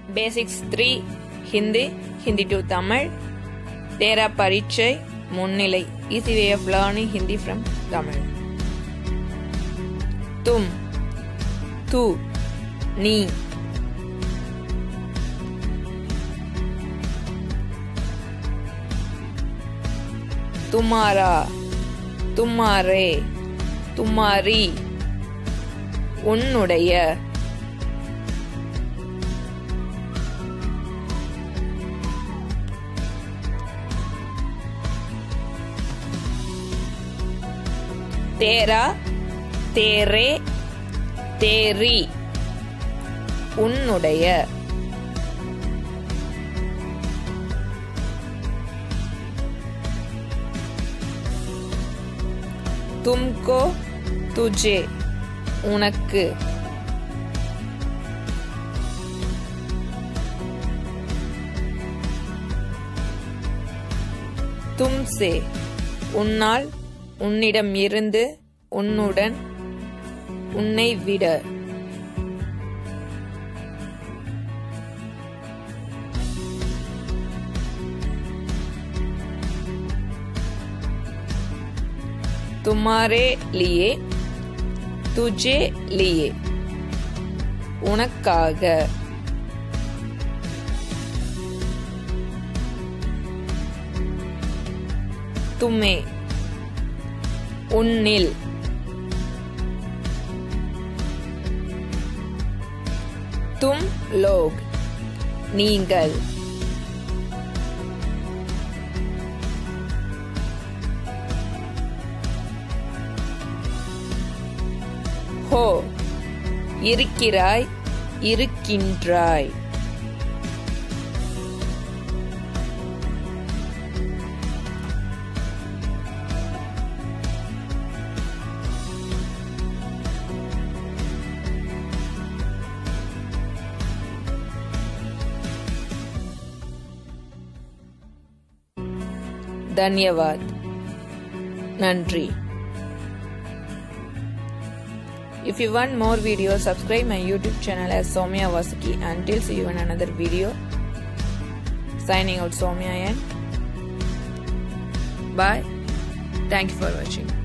Basics three Hindi Hindi to Tamil தேரா பரீட்சை முன்னிலை easy way of learning Hindi from Tamil தும் தூ நீ तुम्हारा तुम्हारे तुम्हारी உன்னுடைய தேரா தேரே தேரி உன்னுடைய தும்கோ துஜே உனக்கு தும்சே உன்னால் உன்னிடம் இருந்து உன்னுடன் உன்னை விட तुम्हारे लिए तुझे लिए உனக்காக துமே உன்னில் தும் லோக் நீங்கள் ஹோ இருக்கிறாய் இருக்கின்றாய் தன்யவாத் நன்றி If you want more videos, subscribe my YouTube channel as Somya Vasaki. Until see you in another video. Signing out Somya and bye. Thank you for watching.